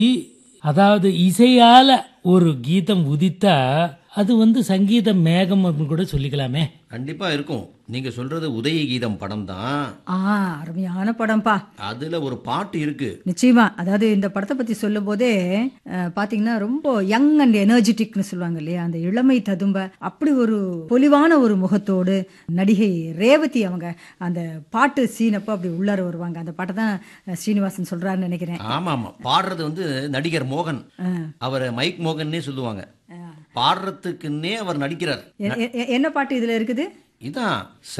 இ- அதாவது இசையால ஒரு கீதம் உதித்தா அது வந்து சங்கீத மேகம் அப்படின்னு கூட சொல்லிக்கலாமே கண்டிப்பா இருக்கும் நீங்க சொல்றது உதய கீதம் படம் தான் ஆ அருமையான படம்ப்பா அதுல ஒரு பாட்டு இருக்கு நிச்சயமா அதாவது இந்த படத்தை பத்தி சொல்லும் போதே அஹ், பாத்தீங்கன்னா ரொம்ப யங் அண்ட் எனர்ஜெட்டிக்னு சொல்லுவாங்க இல்லையா அந்த இளமை ததும்ப அப்படி ஒரு பொலிவான ஒரு முகத்தோடு நடிகை ரேவதி அவங்க அந்த பாட்டு சீனப்போ அப்படி உள்ளார வருவாங்க அந்த பாட்டை தான் அஹ், ஸ்ரீனிவாசன் சொல்றாருன்னு நினைக்கிறேன் ஆமா ஆமா பாடுறது வந்து நடிகர் மோகன் அவரை மைக் மோகன்னே சொல்லுவாங்க பாடுறதுக்குன்னே அவர் நடிக்கிறார் எ- எ- என்ன பாட்டு இதுல இருக்குது இதான்